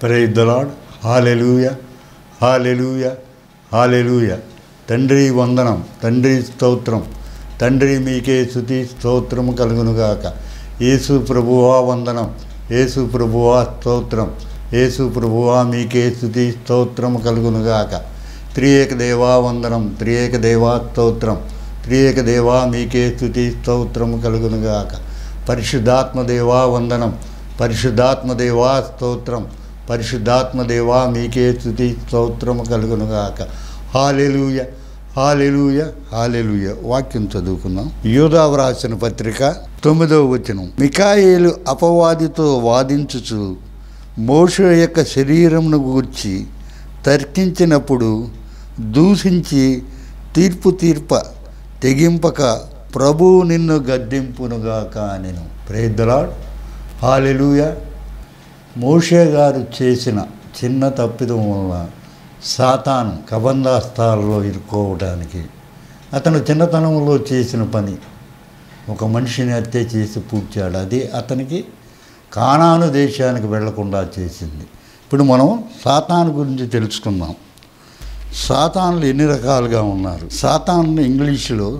praise the lord hallelujah hallelujah hallelujah తండ్రి వందనం తండ్రి స్తోత్రం తండ్రి మీకే స్థుతి స్తోత్రము కలుగునుగాక యేసు ప్రభువా వందనం యేసు ప్రభువా స్తోత్రం యేసు ప్రభువా మీకే స్థుతి స్తోత్రము కలుగునుగాక త్రియేక దేవా వందనం త్రియేక దేవా స్తోత్రం త్రియేక దేవా మీకే స్థుతి స్తోత్రము కలుగునుగాక పరిశుద్ధాత్మ దేవా వందనం పరిశుద్ధాత్మ దేవా స్తోత్రం పరిశుద్ధాత్మ దేవా మీకే స్థుతి స్తోత్రము కలుగునుగాక హాలెలూయ హాలెలూయ హాలెలూయ వాక్యం చదువుకుందాం యూదా వ్రాసిన పత్రిక తొమ్మిదవ వచనం మికాయేలు అపవాదితో వాదించుచు మోషే యొక్క శరీరమును గూర్చి తర్కించినప్పుడు దూషించి తీర్పు తీర్ప తెగింపక ప్రభువు నిన్ను గద్దింపునుగాక నేను ప్రేద్దలాడ్ హాలెలూయ మోషే గారు చేసిన చిన్న తప్పిదం వలన సాతాను కబంధాస్తాల్లో ఇరుక్కోవడానికి అతను చిన్నతనంలో చేసిన పని ఒక మనిషిని హత్య చేసి పూడ్చాడు అది అతనికి కానాను దేశానికి వెళ్లకుండా చేసింది ఇప్పుడు మనం సాతాను గురించి తెలుసుకుందాం సాతాన్లు ఎన్ని రకాలుగా ఉన్నారు సాతాను ఇంగ్లీషులో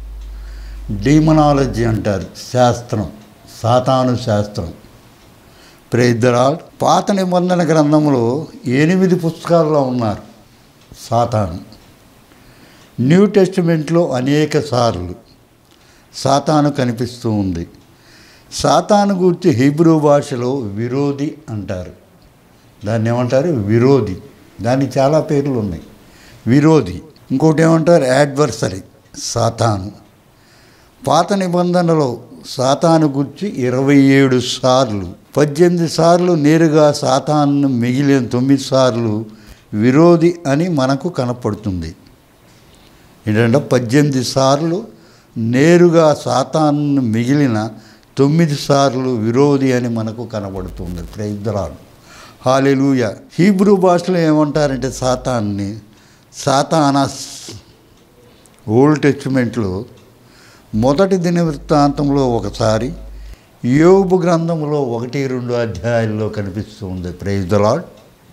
డీమనాలజీ అంటారు శాస్త్రం సాతాను శాస్త్రం ప్రేద్దరాల్ పాత నిబంధన గ్రంథంలో ఎనిమిది పుస్తకాల్లో ఉన్నారు సాతాను న్యూ టెస్టిమెంట్లో అనేక సార్లు సాతాను కనిపిస్తూ ఉంది సాతాను గురించి హీబ్రూ భాషలో విరోధి అంటారు దాన్ని ఏమంటారు విరోధి దానికి చాలా పేర్లు ఉన్నాయి విరోధి ఇంకోటి ఏమంటారు యాడ్వర్సరీ సాతాను పాత నిబంధనలో సాతాను గుర్చి ఇరవై ఏడు సార్లు పద్దెనిమిది సార్లు నేరుగా సాతాను మిగిలిన తొమ్మిది సార్లు విరోధి అని మనకు కనపడుతుంది ఏంటంటే పద్దెనిమిది సార్లు నేరుగా సాతాను మిగిలిన తొమ్మిది సార్లు విరోధి అని మనకు కనబడుతుంది ప్రైద్దరాలు హాలెలూయ హీబ్రూ భాషలో ఏమంటారంటే సాతాన్ని సాతానస్ ఓల్డ్ టెస్టిమెంట్లో మొదటి దిన వృత్తాంతంలో ఒకసారి యోబు గ్రంథంలో ఒకటి రెండు అధ్యాయాల్లో కనిపిస్తూ ఉంది ప్రైజ్ ద లాడ్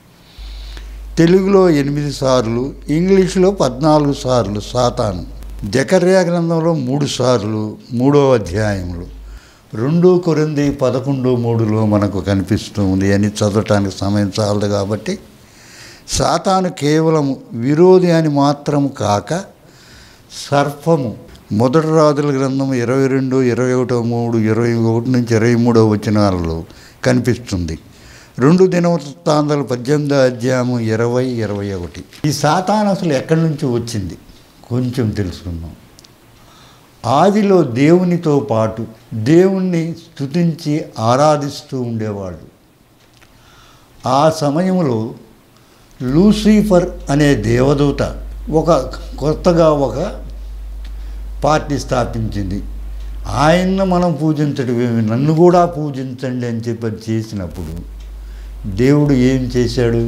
తెలుగులో ఎనిమిది సార్లు ఇంగ్లీష్లో పద్నాలుగు సార్లు సాతాను జకర్యా గ్రంథంలో మూడు సార్లు మూడో అధ్యాయంలో రెండు కొరింది పదకొండు మూడులో మనకు కనిపిస్తూ ఉంది అని చదవటానికి సమయం చాలదు కాబట్టి సాతాను కేవలం విరోధి అని మాత్రం కాక సర్పము మొదటి రాజుల గ్రంథం ఇరవై రెండు ఇరవై ఒకటో మూడు ఇరవై ఒకటి నుంచి ఇరవై మూడో వచనాలలో కనిపిస్తుంది రెండు దినవృత్తాంతాలు పద్దెనిమిదో అధ్యాయము ఇరవై ఇరవై ఒకటి ఈ సాతాన్ అసలు ఎక్కడి నుంచి వచ్చింది కొంచెం తెలుసుకుందాం ఆదిలో దేవునితో పాటు దేవుణ్ణి స్తుతించి ఆరాధిస్తూ ఉండేవాడు ఆ సమయంలో లూసిఫర్ అనే దేవదూత ఒక కొత్తగా ఒక పార్టీ స్థాపించింది ఆయన్ను మనం పూజించడం ఏమి నన్ను కూడా పూజించండి అని చెప్పి అది చేసినప్పుడు దేవుడు ఏం చేశాడు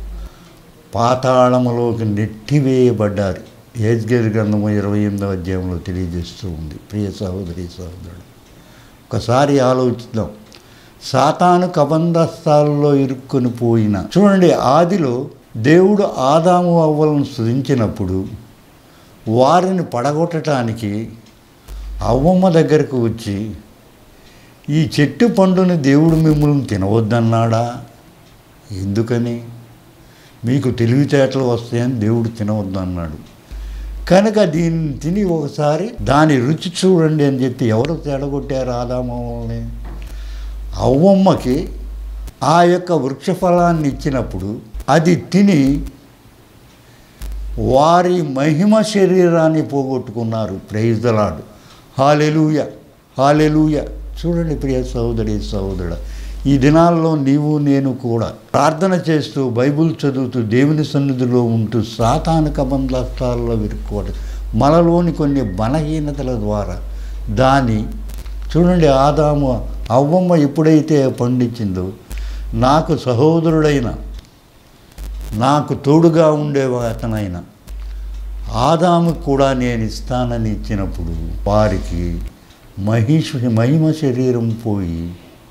పాతాళములోకి నెట్టివేయబడ్డారు ఏజ్గేర్ గ్రంథము ఇరవై ఎనిమిదవ అధ్యాయంలో తెలియజేస్తూ ఉంది ప్రియ సహోదరి సహోదరుడు ఒకసారి ఆలోచిద్దాం సాతాను కబంధస్థాలలో ఇరుక్కొని పోయిన చూడండి ఆదిలో దేవుడు ఆదాము అవ్వలను సృజించినప్పుడు వారిని పడగొట్టడానికి అవ్వమ్మ దగ్గరకు వచ్చి ఈ చెట్టు పండుని దేవుడు మిమ్మల్ని తినవద్దన్నాడా ఎందుకని మీకు తెలివితేటలు వస్తాయని దేవుడు తినవద్దన్నాడు కనుక దీన్ని తిని ఒకసారి దాని రుచి చూడండి అని చెప్పి ఎవరు తేడగొట్టారు ఆదామని అవ్వమ్మకి ఆ యొక్క వృక్షఫలాన్ని ఇచ్చినప్పుడు అది తిని వారి మహిమ శరీరాన్ని పోగొట్టుకున్నారు ప్రైజ్దలాడు హాలెలూయ హాలెలూయ చూడండి ప్రియ సహోదరి సహోదరుడు ఈ దినాల్లో నీవు నేను కూడా ప్రార్థన చేస్తూ బైబిల్ చదువుతూ దేవుని సన్నిధిలో ఉంటూ సాతాను కబంధస్థాల్లో విరుక్కోవడం మనలోని కొన్ని బలహీనతల ద్వారా దాని చూడండి ఆదాము అవ్వమ్మ ఎప్పుడైతే పండించిందో నాకు సహోదరుడైన నాకు తోడుగా ఉండే అతనైన ఆదాము కూడా నేను ఇస్తానని ఇచ్చినప్పుడు వారికి మహిష మహిమ శరీరం పోయి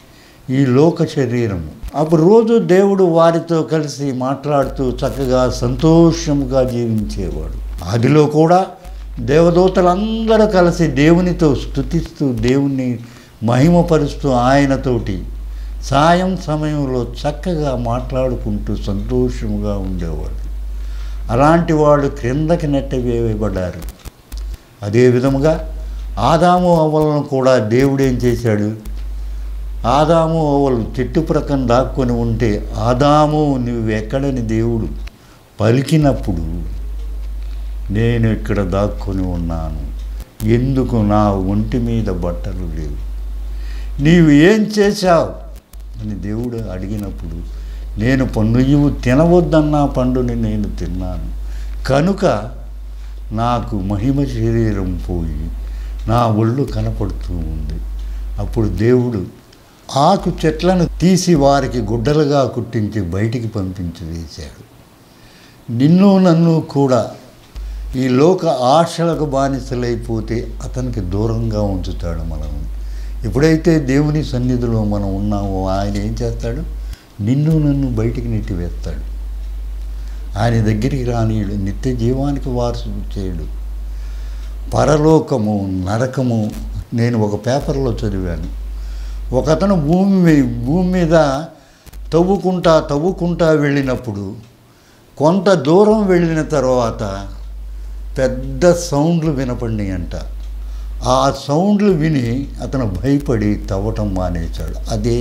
ఈ లోక శరీరము అప్పుడు రోజు దేవుడు వారితో కలిసి మాట్లాడుతూ చక్కగా సంతోషంగా జీవించేవాడు ఆదిలో కూడా దేవదూతలందరూ కలిసి దేవునితో స్తుతిస్తూ దేవుణ్ణి మహిమపరుస్తూ ఆయనతోటి సాయం సమయంలో చక్కగా మాట్లాడుకుంటూ సంతోషముగా ఉండేవాడు అలాంటి వాళ్ళు క్రిందకి నెట్టవేయబడ్డారు అదే విధముగా ఆదాము అవ్వలను కూడా దేవుడు ఏం చేశాడు ఆదాము అవ్వలు చెట్టు ప్రక్కన దాక్కొని ఉంటే ఆదాము నువ్వు ఎక్కడని దేవుడు పలికినప్పుడు నేను ఇక్కడ దాక్కొని ఉన్నాను ఎందుకు నా ఒంటి మీద బట్టలు లేవు నీవు ఏం చేశావు అని దేవుడు అడిగినప్పుడు నేను పండు ఇవి తినవద్దన్న పండుని నేను తిన్నాను కనుక నాకు మహిమ శరీరం పోయి నా ఒళ్ళు కనపడుతూ ఉంది అప్పుడు దేవుడు ఆకు చెట్లను తీసి వారికి గుడ్డలుగా కుట్టించి బయటికి పంపించి వేశాడు నిన్ను నన్ను కూడా ఈ లోక ఆశలకు బానిసలైపోతే అతనికి దూరంగా ఉంచుతాడు మనం ఎప్పుడైతే దేవుని సన్నిధిలో మనం ఉన్నామో ఆయన ఏం చేస్తాడు నిన్ను నన్ను బయటికి నెట్టివేస్తాడు ఆయన దగ్గరికి రానియడు నిత్య జీవానికి వారసు చేయడు పరలోకము నరకము నేను ఒక పేపర్లో చదివాను ఒకతను భూమి మీ- భూమి మీద తవ్వుకుంటా తవ్వుకుంటా వెళ్ళినప్పుడు కొంత దూరం వెళ్ళిన తర్వాత పెద్ద సౌండ్లు వినపడినాయి అంట ఆ సౌండ్లు విని అతను భయపడి తవ్వటం మానేశాడు అదే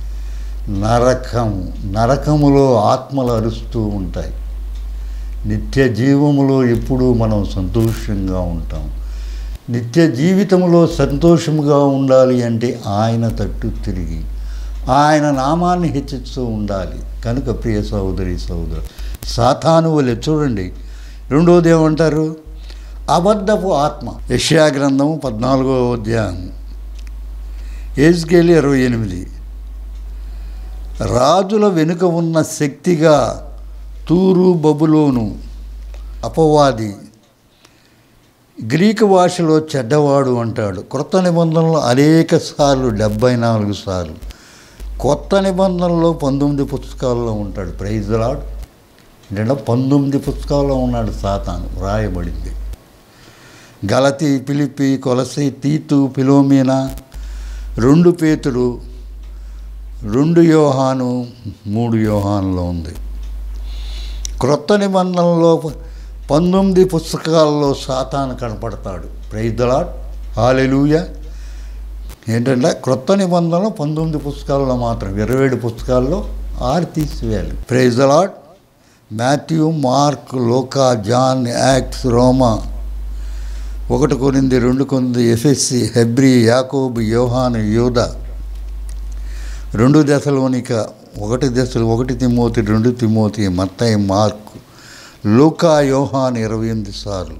నరకము నరకములో ఆత్మలు అరుస్తూ ఉంటాయి నిత్య జీవములో ఎప్పుడూ మనం సంతోషంగా ఉంటాం నిత్య జీవితంలో సంతోషముగా ఉండాలి అంటే ఆయన తట్టు తిరిగి ఆయన నామాన్ని హెచ్చిస్తూ ఉండాలి కనుక ప్రియ సహోదరి సహోదరు సాతాను వలె చూడండి రెండోది ఏమంటారు అబద్ధపు ఆత్మ యష్యా గ్రంథము పద్నాలుగో అధ్యాయం ఏజ్కేలి ఇరవై ఎనిమిది రాజుల వెనుక ఉన్న శక్తిగా తూరు బబులోను అపవాది గ్రీకు భాషలో చెడ్డవాడు అంటాడు క్రొత్త నిబంధనలో అనేక సార్లు డెబ్బై నాలుగు సార్లు కొత్త నిబంధనలో పంతొమ్మిది పుస్తకాల్లో ఉంటాడు ప్రైజ్ లాడ్ ఏంటంటే పంతొమ్మిది పుస్తకాల్లో ఉన్నాడు సాతాను రాయబడింది గలతి పిలిపి కొలసి తీతు పిలోమీనా రెండు పేతుడు రెండు యోహాను మూడు యోహానులో ఉంది క్రొత్త నిబంధనలో పంతొమ్మిది పుస్తకాల్లో సాతాను కనపడతాడు ప్రైదలాడ్ హాలెలూయ ఏంటంటే క్రొత్త నిబంధనలో పంతొమ్మిది పుస్తకాల్లో మాత్రం ఇరవై ఏడు పుస్తకాల్లో ఆరు తీసివేయాలి ప్రైజలాడ్ మాథ్యూ మార్క్ లోకా జాన్ యాక్ట్స్ రోమా ఒకటి కొరింది రెండు కొరింది ఎఫ్ఎస్సి హెబ్రి యాకోబు యోహాను యోధ రెండు దశలోనిక ఒకటి దశలు ఒకటి తిమోతి రెండు తిమోతి మత్తయి మార్కు లూకా యోహాన్ ఇరవై ఎనిమిది సార్లు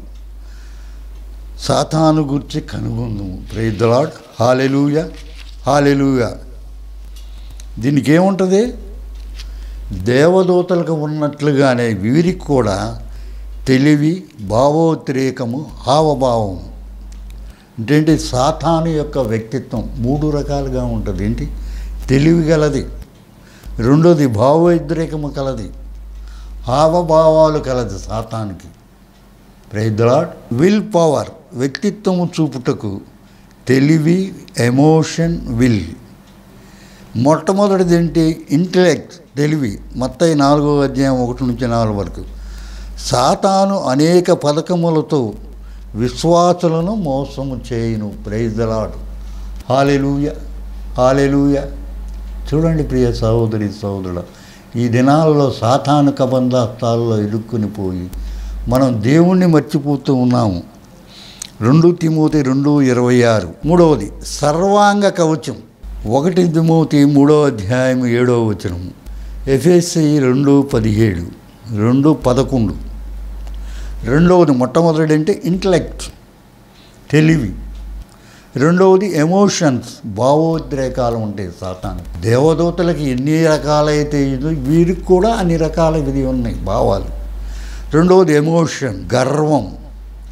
సాతాను గురించి కనుగొందము ప్రైదలాడ్ హాలెలూయ హాలెలూయ దీనికి ఏముంటుంది దేవదూతలకు ఉన్నట్లుగానే వీరికి కూడా తెలివి భావోద్రేకము హావభావం ఏంటి సాతాను యొక్క వ్యక్తిత్వం మూడు రకాలుగా ఉంటుంది ఏంటి తెలివి గలది రెండోది భావోద్రేకము కలది హావభావాలు కలది సాతానికి ప్రైదలాడ్ విల్ పవర్ వ్యక్తిత్వము చూపుటకు తెలివి ఎమోషన్ విల్ మొట్టమొదటిది ఏంటి ఇంటలెక్ట్ తెలివి మొత్తం నాలుగో అధ్యాయం ఒకటి నుంచి నాలుగు వరకు సాతాను అనేక పథకములతో విశ్వాసులను మోసము చేయును ప్రైజలాడు హాలెలూయ హాలెలూయ చూడండి ప్రియ సహోదరి సహోదరుడు ఈ దినాల్లో సాతాను కబంధాస్తాల్లో ఇరుక్కుని పోయి మనం దేవుణ్ణి మర్చిపోతూ ఉన్నాము రెండు తిమోతి రెండు ఇరవై ఆరు మూడవది సర్వాంగ కవచం ఒకటి తిమోతి మూడో అధ్యాయం ఏడవ వచనం ఎఫ్ఎస్సి రెండు పదిహేడు రెండు పదకొండు రెండవది మొట్టమొదటి అంటే ఇంటలెక్ట్ తెలివి రెండవది ఎమోషన్స్ భావోద్రేకాలు ఉంటాయి సాతాను దేవదూతలకి ఎన్ని రకాలైతే ఇదో వీరికి కూడా అన్ని రకాల విధి ఉన్నాయి భావాలు రెండవది ఎమోషన్ గర్వం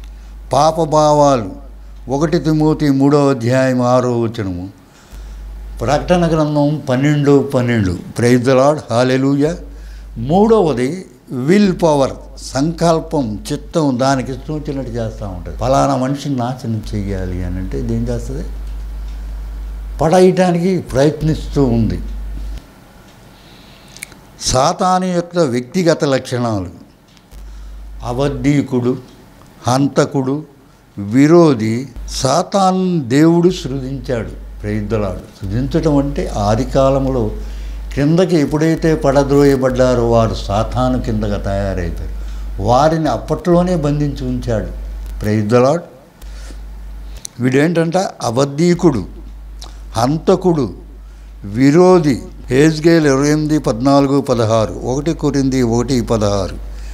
పాపభావాలు ఒకటి తిమోతి మూడో అధ్యాయం ఆరో వచనము ప్రకటన గ్రంథం పన్నెండు పన్నెండు ప్రైజ్ ద లార్డ్ హాలెలూయ మూడవది విల్ పవర్ సంకల్పం చిత్తం దానికి ఇష్టం వచ్చినట్టు చేస్తూ ఉంటుంది ఫలానా మనిషిని నాశనం చెయ్యాలి అని అంటే ఇది ఏం చేస్తుంది పడేయటానికి ప్రయత్నిస్తూ ఉంది సాతాను యొక్క వ్యక్తిగత లక్షణాలు అబద్ధీకుడు హంతకుడు విరోధి సాతాన్ దేవుడు సృజించాడు ప్రయుద్ధలాడు సృజించడం అంటే ఆది కాలంలో కిందకి ఎప్పుడైతే పడద్రోయబడ్డారో వారు సాతాను కిందగా తయారైపోయారు వారిని అప్పట్లోనే బంధించి ఉంచాడు ప్రయుద్ధలాడు వీడేంటంటే అబద్ధీకుడు హంతకుడు విరోధి హేజ్గేల్ ఇరవై ఎనిమిది పద్నాలుగు పదహారు ఒకటి కొరింది ఒకటి పదహారు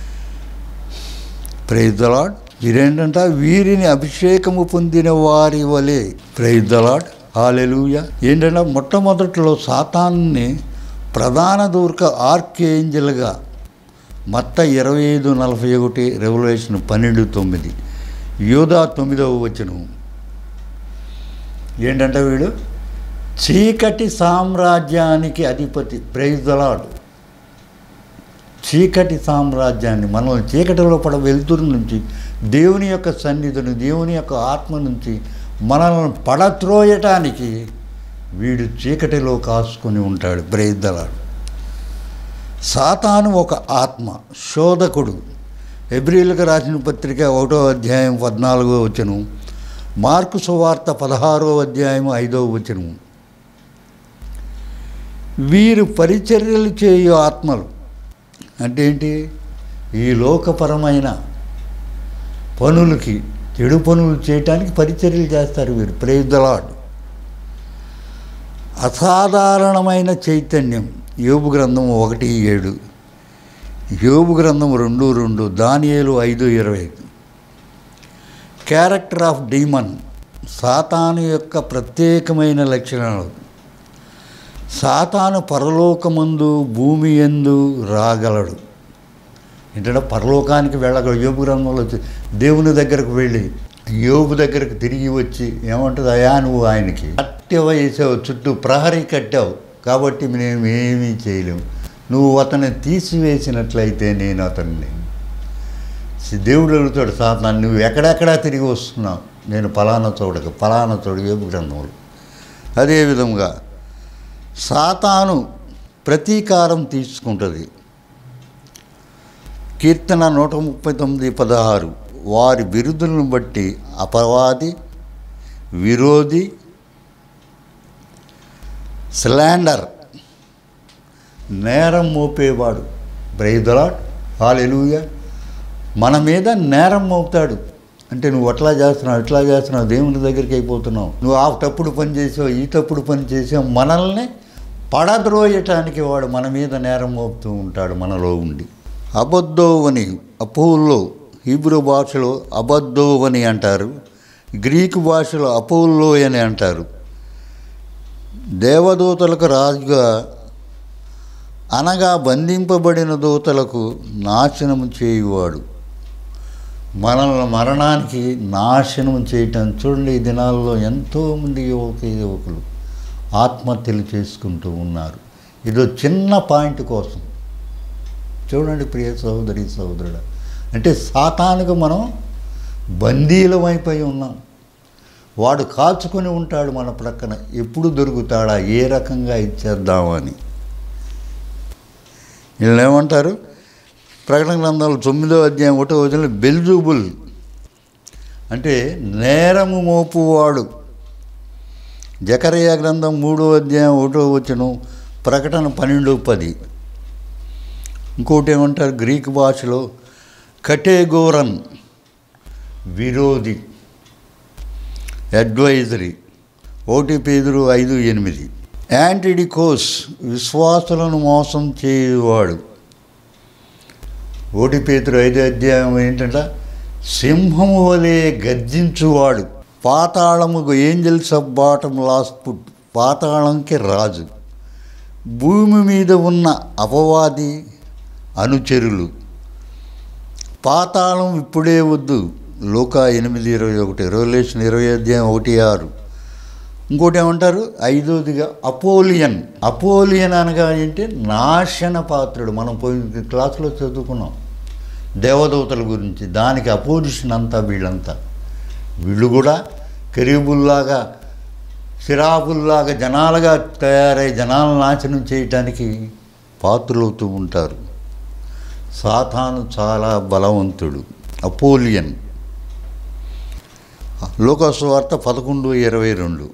ప్రైజ్ దలాడ్ వీరేంటంట వీరిని అభిషేకము పొందిన వారి వలె ప్రైజ్ దలాడ్ హాలెలూయ ఏంటంటే మొట్టమొదట్లో సాతాన్ని ప్రధాన దూర్క ఆర్కేంజల్గా మత్త ఇరవై ఐదు నలభై ఒకటి రెవల్యూషన్ పన్నెండు తొమ్మిది యోధా తొమ్మిదవ వచనం ఏంటంటే వీడు చీకటి సామ్రాజ్యానికి అధిపతి ప్రైజ్ దలాడు చీకటి సామ్రాజ్యాన్ని మనం చీకటిలో పడ వెలుతురు నుంచి దేవుని యొక్క సన్నిధిని దేవుని యొక్క ఆత్మ నుంచి మనల్ని పడత్రోయటానికి వీడు చీకటిలో కాసుకొని ఉంటాడు బ్రేద్దలాడు సాతాను ఒక ఆత్మ శోధకుడు ఎబ్రిల్కి రాసిన పత్రిక ఒకటో అధ్యాయం పద్నాలుగో వచనం మార్కు సువార్త పదహారో అధ్యాయం ఐదో వచనం వీరు పరిచర్యలు చేయు ఆత్మలు అంటే ఏంటి ఈ లోకపరమైన పనులకి చెడు పనులు చేయటానికి పరిచర్యలు చేస్తారు వీరు ప్రేదలాడ్ అసాధారణమైన చైతన్యం యోబు గ్రంథం ఒకటి ఏడు యోబు గ్రంథం రెండు రెండు దానియేలు ఐదు ఇరవై క్యారెక్టర్ ఆఫ్ డీమన్ సాతాను యొక్క ప్రత్యేకమైన లక్షణాలు సాతాను పరలోకమందు భూమి ఎందు రాగలడు ఏంటంటే పరలోకానికి వెళ్ళగలడు యోబు గ్రంథంలో వచ్చి దేవుని దగ్గరకు వెళ్ళి యోబు దగ్గరకు తిరిగి వచ్చి ఏమంటుంది అయా నువ్వు ఆయనకి కట్టెవ వేసావు చుట్టూ ప్రహరీ కట్టావు కాబట్టి మేము ఏమీ చేయలేము నువ్వు అతన్ని తీసివేసినట్లయితే నేను అతన్ని దేవుడు అడుగుతాడు సాతాను నువ్వు ఎక్కడెక్కడా తిరిగి వస్తున్నావు నేను ఫలానా చోటకు ఫలానా చోటు యోబు గ్రంథంలో అదేవిధంగా సాతాను ప్రతీకారం తీసుకుంటుంది కీర్తన నూట ముప్పై తొమ్మిది పదహారు వారి బిరుదులను బట్టి అపవాది విరోధి స్లాండర్ నేరం మోపేవాడు బ్రైదలాట్ హాలెలుయ మన మీద నేరం మోపుతాడు అంటే నువ్వు అట్లా చేస్తున్నావు ఇట్లా చేస్తున్నావు దేవుని దగ్గరికి అయిపోతున్నావు నువ్వు ఆ తప్పుడు పని చేసావు ఈ తప్పుడు పని చేసావు మనల్ని పడద్రోయటానికి వాడు మన మీద నేరం మోపుతూ ఉంటాడు మనలో ఉండి అబద్ధోవని అపోల్లో హీబ్రూ భాషలో అబద్ధోవని అంటారు గ్రీకు భాషలో అపోల్లో అని అంటారు దేవదూతలకు రాజుగా అనగా బంధింపబడిన దూతలకు నాశనం చేయువాడు మనల్ని మరణానికి నాశనం చేయటం చూడండి ఈ దినాల్లో ఎంతోమంది యువక యువకులు ఆత్మహత్యలు చేసుకుంటూ ఉన్నారు ఇదో చిన్న పాయింట్ కోసం చూడండి ప్రియ సహోదరి సహోదరుడు అంటే సాతానుకు మనం బందీలమైపోయి ఉన్నాం వాడు కాచుకొని ఉంటాడు మన ప్రక్కన ఎప్పుడు దొరుకుతాడా ఏ రకంగా ఇచ్చేద్దామని వీళ్ళు ఏమంటారు ప్రకటన గ్రంథాలు తొమ్మిదో అధ్యాయం ఒకటో వచనంలో బెల్జూబుల్ అంటే నేరము మోపువాడు జకరయ్య గ్రంథం మూడో అధ్యాయం ఒకటో వచనం ప్రకటన పన్నెండు పది ఇంకోటి ఏమంటారు గ్రీక్ భాషలో కటేగోరన్ విరోధి అడ్వైజరీ ఒకటి పేదరు ఐదు ఎనిమిది యాంటిడికోస్ విశ్వాసులను మోసం చేయువాడు ఒకటి పేతురు ఐదు అధ్యాయం ఏంటంట సింహము వలె గర్జించువాడు పాతాళము angels of bottomless pit పాతాళంకి రాజు భూమి మీద ఉన్న అపవాది అనుచరులు పాతాళం ఇప్పుడే వద్దు లోకా ఎనిమిది ఇరవై ఒకటి రెవల్యూషన్ ఇరవై అధ్యాయం ఒకటి ఆరు ఇంకోటి ఏమంటారు ఐదోదిగా అపోలియన్ అపోలియన్ అనగా ఏంటి నాశన పాత్రుడు మనం పోయిన క్లాసులో చదువుకున్నాం దేవదూతల గురించి దానికి అపోజిషన్ అంతా వీళ్ళంతా వీళ్ళు కూడా కెరీబుల్లాగా సిరాబుల్లాగా జనాలుగా తయారై జనాలను నాశనం చేయటానికి పాత్రులవుతూ ఉంటారు సాతాను చాలా బలవంతుడు అపోలియన్ లోకాసు వార్త పదకొండు ఇరవై రెండు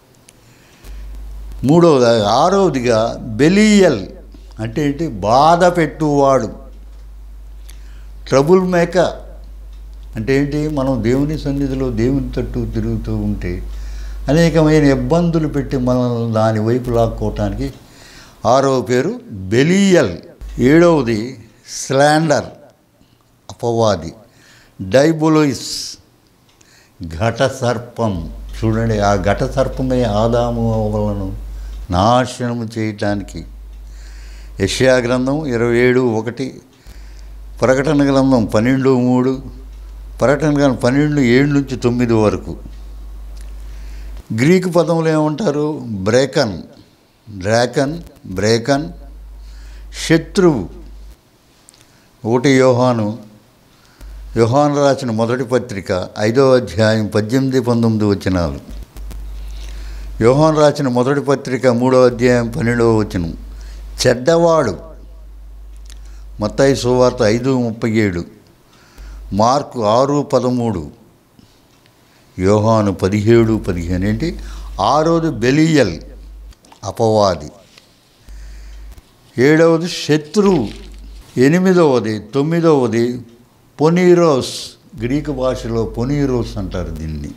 మూడవది ఆరవదిగా బెలియల్ అంటే ఏంటి బాధ పెట్టువాడు ట్రబుల్ మేకర్ అంటే ఏంటి మనం దేవుని సన్నిధిలో దేవుని తట్టు తిరుగుతూ ఉంటే అనేకమైన ఇబ్బందులు పెట్టి మనల్ని దాని వైపు లాక్కోవటానికి ఆరవ పేరు బెలియల్ ఏడవది స్లాండర్ అపవాది డైబొలోయిస్ ఘట సర్పం చూడండి ఆ ఘట సర్పమే ఆదాము వలను నాశనము చేయటానికి యష్యా గ్రంథం ఇరవై ఏడు ఒకటి ప్రకటన గ్రంథం పన్నెండు మూడు ప్రకటన గ్రంథం పన్నెండు ఏడు నుంచి తొమ్మిది వరకు గ్రీకు పదములు ఏమంటారు బ్రేకన్ డ్రాకన్ బ్రేకన్ శత్రువు ఒకటి యోహాను యోహాను రాసిన మొదటి పత్రిక ఐదో అధ్యాయం పద్దెనిమిది పంతొమ్మిది వచనాలు యోహాను రాసిన మొదటి పత్రిక మూడో అధ్యాయం పన్నెండవ వచనం చెడ్డవాడు మత్తాయి సువార్త ఐదు ముప్పై ఏడు మార్కు ఆరు పదమూడు యోహాను పదిహేడు పదిహేను ఏంటి ఆరోది బెలియల్ అపవాది ఏడవది శత్రువు ఎనిమిదవది తొమ్మిదవది పొనీరోస్ గ్రీకు భాషలో పొనీరోస్ అంటారు దీన్ని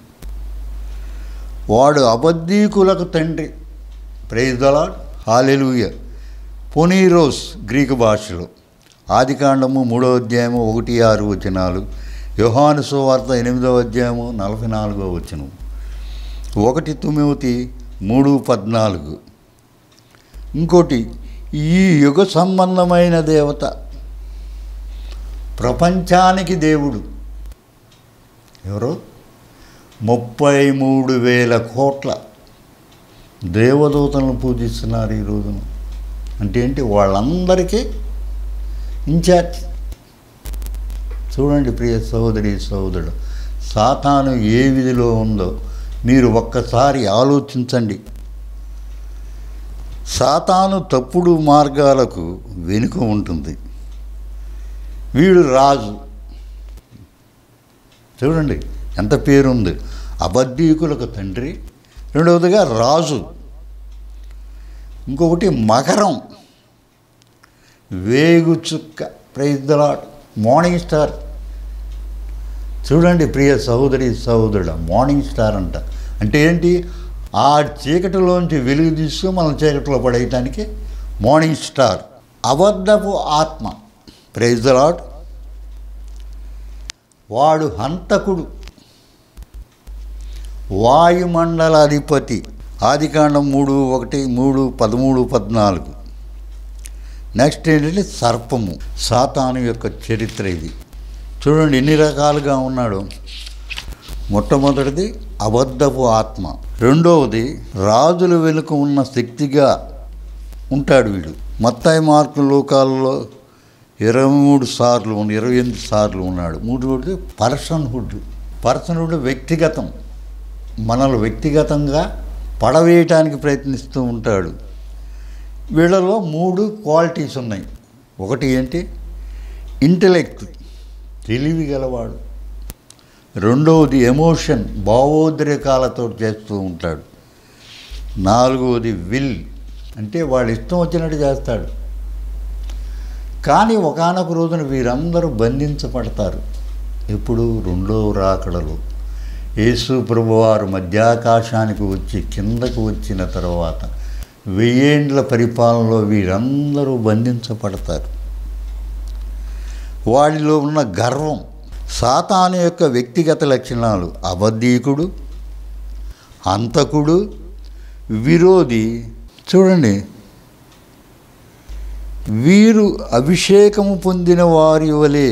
వాడు అబద్ధీకులకు తండ్రి ప్రైజ్ దలాడ్ హాలెలుయ పొనీరోస్ గ్రీకు భాషలో ఆదికాండము మూడో అధ్యాయము ఒకటి ఆరు వచనాలు యోహాను సువార్త ఎనిమిదవ అధ్యాయము నలభై నాలుగో వచనం ఒకటి తొమ్మిది మూడు పద్నాలుగు ఇంకోటి ఈ యుగ సంబంధమైన దేవత ప్రపంచానికి దేవుడు ఎవరు ముప్పై మూడు వేల కోట్ల దేవదూతలను పూజిస్తున్నారు ఈ రోజున అంటే ఏంటి వాళ్ళందరికీ ఇన్ఛార్జ్ చూడండి ప్రియ సహోదరి సహోదరుడు సాతాను ఏ విధిలో ఉందో మీరు ఒక్కసారి ఆలోచించండి సాతాను తప్పుడు మార్గాలకు వెనుక ఉంటుంది వీడు రాజు చూడండి ఎంత పేరుంది అబద్ధీకులకు తండ్రి రెండవదిగా రాజు ఇంకొకటి మకరం వేగు చుక్క praise the lord morning star చూడండి ప్రియ సహోదరి సహోదరుడు మార్నింగ్ స్టార్ అంట అంటే ఏంటి ఆ చీకటిలోంచి వెలుగు తీసుకుని మనం చీకటిలో పడేయటానికి మార్నింగ్ స్టార్ అబద్ధపు ఆత్మ ప్రైజ్ ద లాడ్ వాడు హంతకుడు వాయుమండల అధిపతి ఆదికాండం మూడు ఒకటి మూడు పదమూడు పద్నాలుగు నెక్స్ట్ ఏంటంటే సర్పము సాతాను యొక్క చరిత్ర ఇది చూడండి ఎన్ని రకాలుగా ఉన్నాడు మొట్టమొదటిది అబద్ధపు ఆత్మ రెండవది రాజుల వెనుక ఉన్న శక్తిగా ఉంటాడు వీడు మత్తాయి మార్కు లోకాలలో ఇరవై మూడు సార్లు ఉన్న- ఇరవై ఎనిమిది సార్లు ఉన్నాడు మూడవది పర్సన్హుడ్ పర్సన్హుడ్ వ్యక్తిగతం మనల్ని వ్యక్తిగతంగా పడవేయటానికి ప్రయత్నిస్తూ ఉంటాడు వీళ్ళలో మూడు క్వాలిటీస్ ఉన్నాయి ఒకటి ఏంటి ఇంటలెక్ట్ తెలివి గలవాడు రెండవది ఎమోషన్ భావోద్రేకాలతో చేస్తూ ఉంటాడు నాలుగవది విల్ అంటే వాడు ఇష్టం వచ్చినట్టు చేస్తాడు కానీ ఒకానొక రోజున వీరందరూ బంధించబడతారు ఎప్పుడు రెండో రాకడలు యేసు ప్రభువారు మధ్యాకాశానికి వచ్చి కిందకు వచ్చిన తర్వాత వెయ్యేండ్ల పరిపాలనలో వీరందరూ బంధించబడతారు వాడిలో ఉన్న గర్వం సాతాను యొక్క వ్యక్తిగత లక్షణాలు అబద్ధీకుడు హంతకుడు విరోధి చూడండి వీరు అభిషేకము పొందిన వారి వలె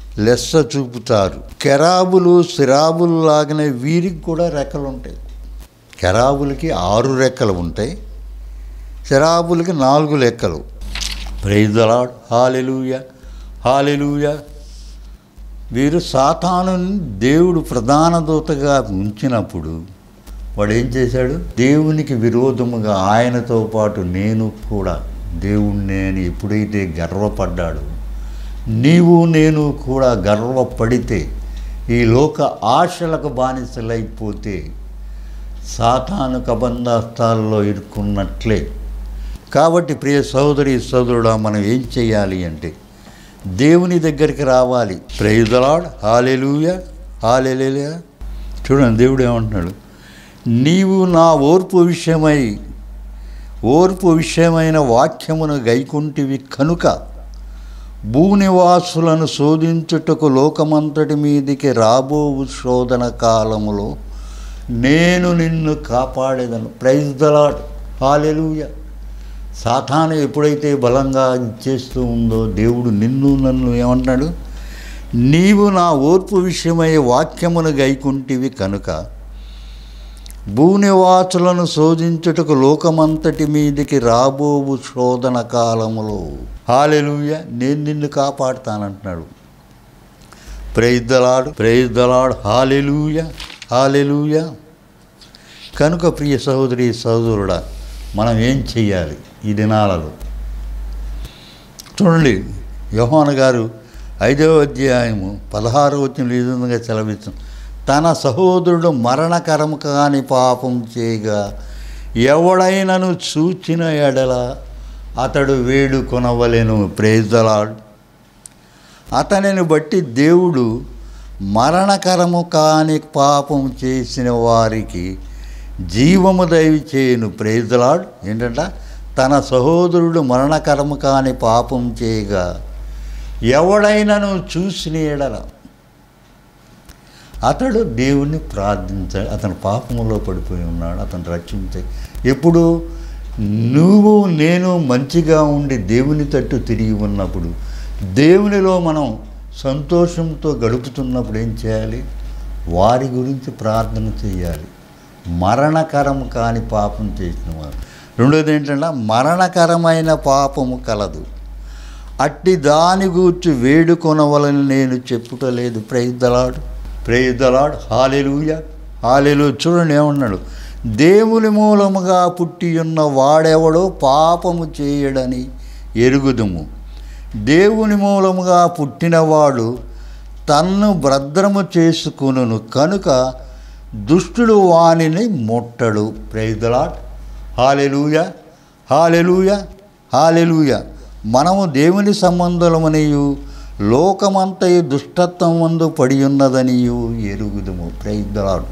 లెస్స చూపుతారు కెరాబులు సిరాబులు లాగానే వీరికి కూడా రెక్కలు ఉంటాయి కెరాబులకి ఆరు రెక్కలు ఉంటాయి శరాబులకి నాలుగు లెక్కలు ప్రైజ్ దలాడ్ హాలెలూయ హాలెలూయ వీరు సాతాను దేవుడు ప్రధాన దూతగా ఉంచినప్పుడు వాడు ఏం చేశాడు దేవునికి విరోధముగా ఆయనతో పాటు నేను కూడా దేవుణ్ణి అని ఎప్పుడైతే గర్వపడ్డాడు నీవు నేను కూడా గర్వపడితే ఈ లోక ఆశలకు బానిసలైపోతే సాతాను కబంధాస్తాల్లో ఇరుక్కున్నట్లే కాబట్టి ప్రియ సహోదరి సహోదరుడా మనం ఏం చేయాలి అంటే దేవుని దగ్గరికి రావాలి ప్రైజలాడ్ హాలెలూయ హాలెలుయ చూడండి దేవుడు ఏమంటున్నాడు నీవు నా ఓర్పు విషయమై ఓర్పు విషయమైన వాక్యమును గైకుంటివి కనుక భూనివాసులను శోధించుటకు లోకమంతటి మీదికి రాబోవు శోధన కాలములో నేను నిన్ను కాపాడేదను ప్రైజ్ దలాడ్ హాలెలూయ సాతాను ఎప్పుడైతే బలంగా ఇచ్చేస్తూ ఉందో దేవుడు నిన్ను నన్ను ఏమంటున్నాడు నీవు నా ఓర్పు విషయమై వాక్యమును గైకుంటివి కనుక భూనివాసులను శోధించుటకు లోకమంతటి మీదికి రాబోవు శోధన కాలములో హాలెలుయ నేను నిన్ను కాపాడుతానంటున్నాడు ప్రైద్దలాడు ప్రైద్దలాడు హాలెలుయ హాలెలుయ కనుక ప్రియ సహోదరి సహోదరుడా మనం ఏం చెయ్యాలి ఈ దినాలలో చూడండి యోహాన్ గారు ఐదవ అధ్యాయము పదహారు వచ్చిన ఈ విధంగా సెలవిస్తాం తన సహోదరుడు మరణకరము కాని పాపం చేయగా ఎవడైనను చూచిన ఎడల అతడు వేడుకొనవలెను ప్రేజలాడు అతనిని బట్టి దేవుడు మరణకరము కాని పాపం చేసిన వారికి జీవము దయవి చేయను ప్రేజలాడు ఏంటంట తన సహోదరుడు మరణకరము కాని పాపం చేయగా ఎవడైనను చూసిన ఎడల అతడు దేవుణ్ణి ప్రార్థించాడు అతను పాపములో పడిపోయి ఉన్నాడు అతను రక్షించే ఎప్పుడు నువ్వు నేను మంచిగా ఉండి దేవుని తట్టు తిరిగి ఉన్నప్పుడు దేవునిలో మనం సంతోషంతో గడుపుతున్నప్పుడు ఏం చేయాలి వారి గురించి ప్రార్థన చేయాలి మరణకరం కాని పాపం చేసిన వారు రెండోది ఏంటంటే మరణకరమైన పాపము కలదు అట్టి దాని గూర్చి వేడుకొనవలని నేను చెప్పుటలేదు ప్రైద్దలాడు ప్రైద్దలాడు హాలెలుయ హాలెలు చూడండి ఏమన్నాడు దేవుని మూలముగా పుట్టి ఉన్న వాడెవడో పాపము చేయడని ఎరుగుదుము దేవుని మూలముగా పుట్టినవాడు తన్ను భద్రము చేసుకును కనుక దుష్టుడు వానిని ముట్టడు ప్రైదలాట్ హాలెలూయ హాలెలూయ హాలెలూయ మనము దేవుని సంబంధమునియు లోకమంతయు దుష్టత్వం మందు పడి ఉన్నదనియు ఎరుగుదుము ప్రైదలాడు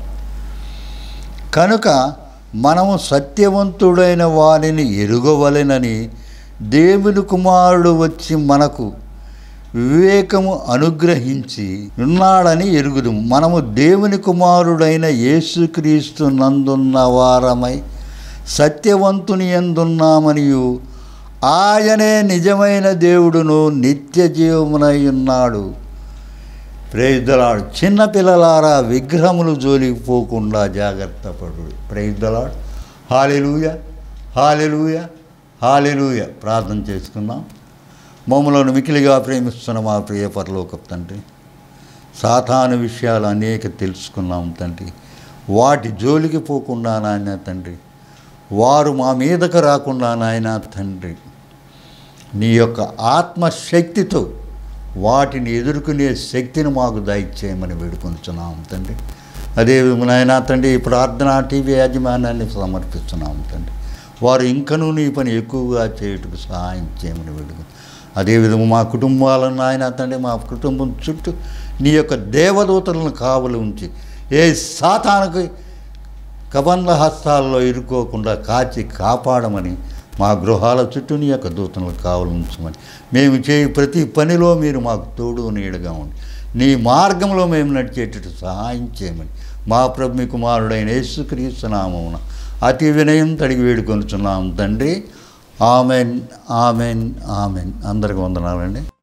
కనుక మనము సత్యవంతుడైన వారిని ఎరుగవలెనని దేవుని కుమారుడు వచ్చి మనకు వివేకము అనుగ్రహించి ఉన్నాడని ఎరుగుదు మనము దేవుని కుమారుడైన యేసుక్రీస్తు నందున్న వారమై సత్యవంతుని ఎందున్నామనియు ఆయనే నిజమైన దేవుడును నిత్య జీవమునై ఉన్నాడు ప్రైద్దలాడు చిన్నపిల్లలారా విగ్రహములు జోలికి పోకుండా జాగ్రత్త పడు ప్రైద్దలాడు హాలెలూయ హాలెలూయ హాలెలూయ ప్రార్థన చేసుకుందాం మమ్మలను మికిలిగా ప్రేమిస్తున్న మా ప్రియ పరలోక తండ్రి సాతాను విషయాలు అనేక తెలుసుకున్నాం తండ్రి వాటి జోలికి పోకుండా నాయన తండ్రి వారు మా మీదకు రాకుండా నాయన తండ్రి నీ యొక్క ఆత్మశక్తితో వాటిని ఎదుర్కొనే శక్తిని మాకు దయచేయమని వేడుకొంచున్నాం తండ్రి అదే నాయన తండ్రి ఈ ప్రార్థన టీవీ యాజమాన్యాన్ని సమర్పిస్తున్నాం తండ్రి వారు ఇంకనూ నీ పని ఎక్కువగా చేయుటకు సహాయం చేయమని వేడుకు అదేవిధంగా మా కుటుంబాలను నాయన తండ్రి మా కుటుంబం చుట్టూ నీ యొక్క దేవదూతలను కావలి ఉంచి ఏ సాతానికి కబంధ హస్తాల్లో ఇరుక్కోకుండా కాచి కాపాడమని మా గృహాల చుట్టూ నీ యొక్క దూతలను కావలి ఉంచమని మేము చేయి ప్రతి పనిలో మీరు మాకు తోడు నీడగా ఉండి నీ మార్గంలో మేము నడిచేటట్టు సహాయం చేయమని మా ప్రభు మీ కుమారుడైన యేసుక్రీస్తు నామమున అతి వినయం తడిగి వేడుకొనుచున్నాం తండ్రి ఆమెన్ ఆమెన్ ఆమెన్ అందరికి వందనాలండి